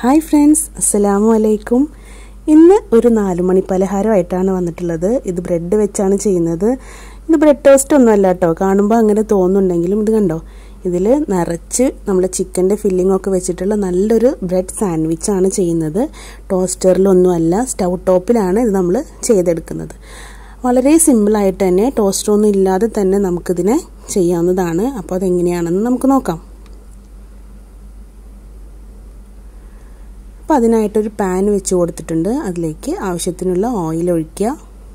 hi friends അസ്സലാമു അലൈക്കും ഇന്ന് ഒരു നാലുമണി പലഹാരമായിട്ടാണ് വന്നിട്ടുള്ളത് ഇത് ബ്രെഡ് വെച്ചാണ് ചെയ്യുന്നത് ഇത് ബ്രെഡ് ടോസ്റ്റ് ഒന്നും അല്ല കേട്ടോ കാണുമ്പോൾ അങ്ങനെ തോന്നുന്നുണ്ടെങ്കിലും ഇത് കണ്ടോ ഇതിൽ നിറച്ച് നമ്മൾ ചിക്കൻ്റെ ഫില്ലിംഗ് ഒക്കെ വെച്ചിട്ടുള്ള നല്ലൊരു ബ്രെഡ് സാൻഡ്വിച്ചാണ് ചെയ്യുന്നത് ടോസ്റ്ററിലൊന്നുമല്ല സ്റ്റൗ ടോപ്പിലാണ് ഇത് നമ്മൾ ചെയ്തെടുക്കുന്നത് വളരെ സിമ്പിളായിട്ട് തന്നെ ടോസ്റ്ററൊന്നും ഇല്ലാതെ തന്നെ നമുക്കിതിനെ ചെയ്യാവുന്നതാണ് അപ്പോൾ അതെങ്ങനെയാണെന്ന് നമുക്ക് നോക്കാം അപ്പോൾ അതിനായിട്ടൊരു പാൻ വെച്ച് കൊടുത്തിട്ടുണ്ട് അതിലേക്ക് ആവശ്യത്തിനുള്ള ഓയിൽ ഒഴിക്കുക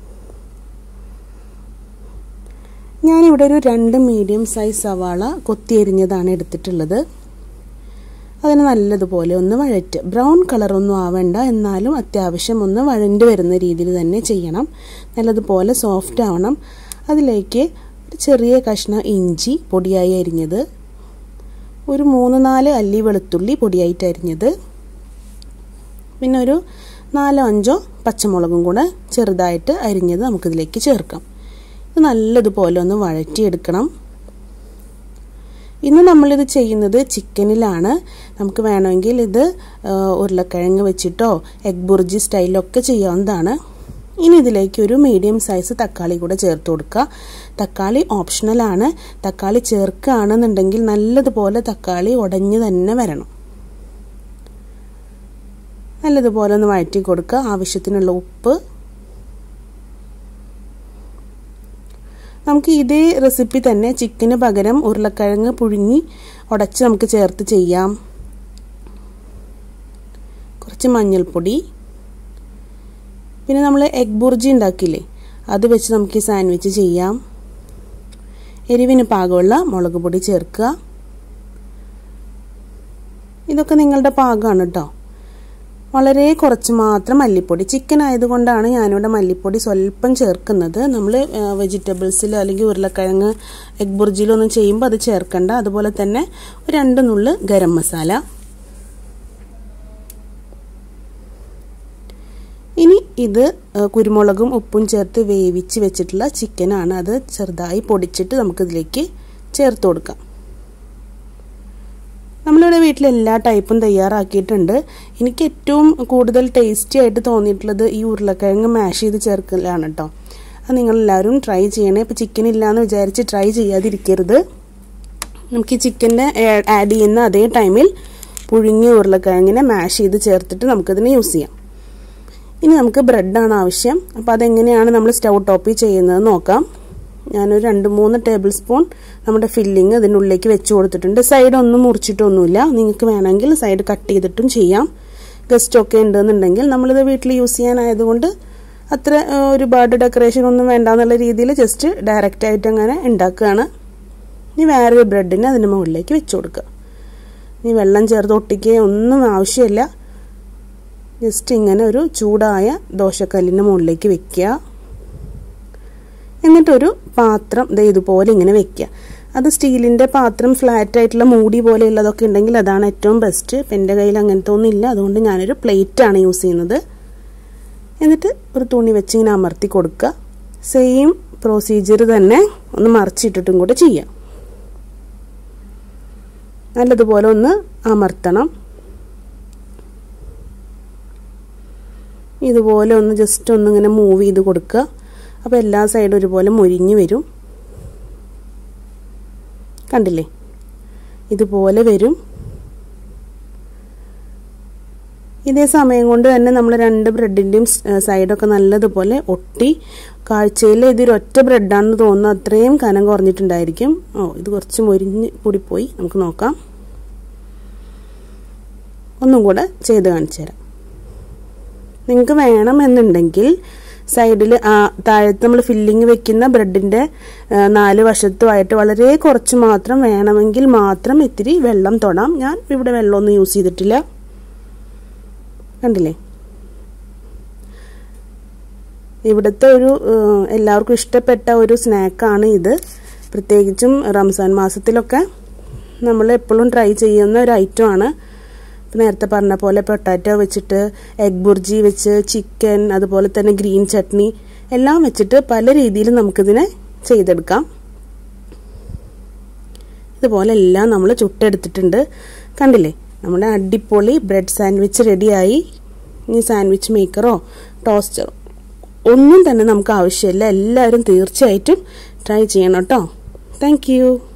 ഞാനിവിടെ ഒരു രണ്ട് മീഡിയം സൈസ് സവാള കൊത്തിയെരിഞ്ഞതാണ് എടുത്തിട്ടുള്ളത് അതിന് നല്ലതുപോലെ ഒന്ന് വഴറ്റ് ബ്രൗൺ കളറൊന്നും ആവേണ്ട എന്നാലും അത്യാവശ്യം ഒന്ന് വഴണ്ട് വരുന്ന രീതിയിൽ തന്നെ ചെയ്യണം നല്ലതുപോലെ സോഫ്റ്റ് ആവണം അതിലേക്ക് ഒരു ചെറിയ കഷ്ണം ഇഞ്ചി പൊടിയായി അരിഞ്ഞത് ഒരു മൂന്ന് നാല് അല്ലി വെളുത്തുള്ളി പൊടിയായിട്ട് അരിഞ്ഞത് പിന്നെ ഒരു നാലോ അഞ്ചോ പച്ചമുളകും കൂടെ ചെറുതായിട്ട് അരിഞ്ഞത് നമുക്കിതിലേക്ക് ചേർക്കാം ഇത് നല്ലതുപോലെ ഒന്ന് വഴറ്റിയെടുക്കണം ഇന്ന് നമ്മളിത് ചെയ്യുന്നത് ചിക്കനിലാണ് നമുക്ക് വേണമെങ്കിൽ ഇത് ഉരുളക്കിഴങ്ങ് വെച്ചിട്ടോ എഗ് ബുർജി സ്റ്റൈലൊക്കെ ചെയ്യാവുന്നതാണ് ഇനി ഇതിലേക്ക് ഒരു മീഡിയം സൈസ് തക്കാളി കൂടെ ചേർത്ത് കൊടുക്കുക തക്കാളി ഓപ്ഷണലാണ് തക്കാളി ചേർക്കുകയാണെന്നുണ്ടെങ്കിൽ നല്ലതുപോലെ തക്കാളി ഉടഞ്ഞു തന്നെ വരണം നല്ലതുപോലെ ഒന്ന് വഴറ്റി കൊടുക്കുക ആവശ്യത്തിനുള്ള ഉപ്പ് നമുക്ക് ഇതേ റെസിപ്പി തന്നെ ചിക്കന് പകരം ഉരുളക്കിഴങ്ങ് പുഴുങ്ങി ഉടച്ച് നമുക്ക് ചേർത്ത് ചെയ്യാം കുറച്ച് മഞ്ഞൾപ്പൊടി പിന്നെ നമ്മൾ എഗ് ബുർജി ഉണ്ടാക്കില്ലേ അത് വെച്ച് നമുക്ക് ഈ സാൻഡ്വിച്ച് ചെയ്യാം എരിവിന് പാകമുള്ള മുളക് പൊടി ചേർക്കുക ഇതൊക്കെ നിങ്ങളുടെ പാകമാണ് കേട്ടോ വളരെ കുറച്ച് മാത്രം മല്ലിപ്പൊടി ചിക്കൻ ആയതുകൊണ്ടാണ് ഞാനിവിടെ മല്ലിപ്പൊടി സ്വല്പം ചേർക്കുന്നത് നമ്മൾ വെജിറ്റബിൾസിൽ അല്ലെങ്കിൽ ഉരുളക്കിഴങ്ങ് എഗ് ബുർജിയിലൊന്നും ചെയ്യുമ്പോൾ അത് ചേർക്കണ്ട അതുപോലെ തന്നെ ഒരു രണ്ട് നുള്ള് ഗരം മസാല ഇനി ഇത് കുരുമുളകും ഉപ്പും ചേർത്ത് വേവിച്ച് വെച്ചിട്ടുള്ള ചിക്കനാണ് അത് ചെറുതായി പൊടിച്ചിട്ട് നമുക്കിതിലേക്ക് ചേർത്ത് കൊടുക്കാം നമ്മളിവിടെ വീട്ടിൽ എല്ലാ ടൈപ്പും തയ്യാറാക്കിയിട്ടുണ്ട് എനിക്ക് ഏറ്റവും കൂടുതൽ ടേസ്റ്റി ആയിട്ട് തോന്നിയിട്ടുള്ളത് ഈ ഉരുളക്കിഴങ്ങ് മാഷ് ചെയ്ത് ചേർക്കലാണ് കേട്ടോ അത് നിങ്ങളെല്ലാവരും ട്രൈ ചെയ്യണേ ഇപ്പോൾ ചിക്കൻ ഇല്ലയെന്ന് വിചാരിച്ച് ട്രൈ ചെയ്യാതിരിക്കരുത് നമുക്ക് ഈ ചിക്കൻ്റെ ആഡ് ചെയ്യുന്ന അതേ ടൈമിൽ പുഴുങ്ങിയ ഉരുളക്കിഴങ്ങിനെ മാഷ് ചെയ്ത് ചേർത്തിട്ട് നമുക്കതിനെ യൂസ് ചെയ്യാം ഇനി നമുക്ക് ബ്രെഡാണ് ആവശ്യം അപ്പോൾ അതെങ്ങനെയാണ് നമ്മൾ സ്റ്റൗ ടോപ്പിൽ ചെയ്യുന്നത് നോക്കാം ഞാനൊരു രണ്ട് മൂന്ന് ടേബിൾ സ്പൂൺ നമ്മുടെ ഫില്ലിങ് അതിനുള്ളിലേക്ക് വെച്ച് കൊടുത്തിട്ടുണ്ട് സൈഡ് ഒന്നും മുറിച്ചിട്ടൊന്നുമില്ല നിങ്ങൾക്ക് വേണമെങ്കിൽ സൈഡ് കട്ട് ചെയ്തിട്ടും ചെയ്യാം ഗസ്റ്റൊക്കെ ഉണ്ടെന്നുണ്ടെങ്കിൽ നമ്മളിത് വീട്ടിൽ യൂസ് ചെയ്യാനായതുകൊണ്ട് അത്ര ഒരുപാട് ഡെക്കറേഷൻ ഒന്നും വേണ്ട എന്നുള്ള രീതിയിൽ ജസ്റ്റ് ഡയറക്റ്റ് ആയിട്ട് അങ്ങനെ ഉണ്ടാക്കുകയാണ് ഇനി വേറൊരു ബ്രെഡിനെ അതിന് മുകളിലേക്ക് വെച്ച് കൊടുക്കുക ഇനി വെള്ളം ചേർത്ത് ഒട്ടിക്കുകയോ ഒന്നും ആവശ്യമില്ല ജസ്റ്റ് ഇങ്ങനെ ഒരു ചൂടായ ദോശക്കല്ലിൻ്റെ മുകളിലേക്ക് വെക്കുക എന്നിട്ടൊരു പാത്രം ദേ ഇതുപോലെ ഇങ്ങനെ വെക്കുക അത് സ്റ്റീലിൻ്റെ പാത്രം ഫ്ലാറ്റ് ആയിട്ടുള്ള മൂടി പോലെയുള്ളതൊക്കെ ഉണ്ടെങ്കിൽ അതാണ് ഏറ്റവും ബെസ്റ്റ് ഇപ്പം എൻ്റെ കയ്യിൽ അങ്ങനത്തെ ഒന്നും ഇല്ല അതുകൊണ്ട് ഞാനൊരു പ്ലേറ്റാണ് യൂസ് ചെയ്യുന്നത് എന്നിട്ട് ഒരു തുണി വെച്ച് ഇങ്ങനെ അമർത്തി കൊടുക്കുക സെയിം പ്രൊസീജിയർ തന്നെ ഒന്ന് മറിച്ചിട്ടിട്ടും കൂടെ ചെയ്യാം നല്ലതുപോലെ ഒന്ന് അമർത്തണം ഇതുപോലെ ഒന്ന് ജസ്റ്റ് ഒന്നിങ്ങനെ മൂവ് ചെയ്ത് കൊടുക്കുക അപ്പോൾ എല്ലാ സൈഡും ഒരുപോലെ മൊരിഞ്ഞ് വരും കണ്ടില്ലേ ഇതുപോലെ വരും ഇതേ സമയം കൊണ്ട് തന്നെ നമ്മൾ രണ്ട് ബ്രെഡിൻ്റെയും സൈഡൊക്കെ നല്ലതുപോലെ ഒട്ടി കാഴ്ചയിൽ ഇതൊരൊറ്റ ബ്രെഡാണെന്ന് തോന്നുന്നു അത്രയും കനം കുറഞ്ഞിട്ടുണ്ടായിരിക്കും ഓ ഇത് കുറച്ച് മൊരിഞ്ഞ് കൂടിപ്പോയി നമുക്ക് നോക്കാം ഒന്നും കൂടെ ചെയ്ത് കാണിച്ചു തരാം നിങ്ങൾക്ക് വേണമെന്നുണ്ടെങ്കിൽ സൈഡിൽ താഴത്ത് നമ്മൾ ഫില്ലിങ് വെക്കുന്ന ബ്രെഡിൻ്റെ നാല് വശത്തുമായിട്ട് വളരെ കുറച്ച് മാത്രം വേണമെങ്കിൽ മാത്രം ഇത്തിരി വെള്ളം തൊടാം ഞാൻ ഇവിടെ വെള്ളമൊന്നും യൂസ് ചെയ്തിട്ടില്ല കണ്ടില്ലേ ഇവിടുത്തെ ഒരു എല്ലാവർക്കും ഇഷ്ടപ്പെട്ട ഒരു സ്നാക്കാണ് ഇത് പ്രത്യേകിച്ചും റംസാൻ മാസത്തിലൊക്കെ നമ്മൾ എപ്പോഴും ട്രൈ ചെയ്യുന്ന ഒരു ഐറ്റമാണ് നേരത്തെ പറഞ്ഞ പോലെ പൊട്ടാറ്റോ വെച്ചിട്ട് എഗ് ബുർജി വെച്ച് ചിക്കൻ അതുപോലെ തന്നെ ഗ്രീൻ ചട്നി എല്ലാം വെച്ചിട്ട് പല രീതിയിൽ നമുക്കിതിനെ ചെയ്തെടുക്കാം ഇതുപോലെ എല്ലാം നമ്മൾ ചുട്ടെടുത്തിട്ടുണ്ട് കണ്ടില്ലേ നമ്മുടെ അടിപൊളി ബ്രെഡ് സാൻഡ്വിച്ച് റെഡിയായി ഇനി സാൻഡ്വിച്ച് മേക്കറോ ടോസ്റ്ററോ ഒന്നും തന്നെ നമുക്ക് ആവശ്യമില്ല എല്ലാവരും തീർച്ചയായിട്ടും ട്രൈ ചെയ്യണം കേട്ടോ താങ്ക്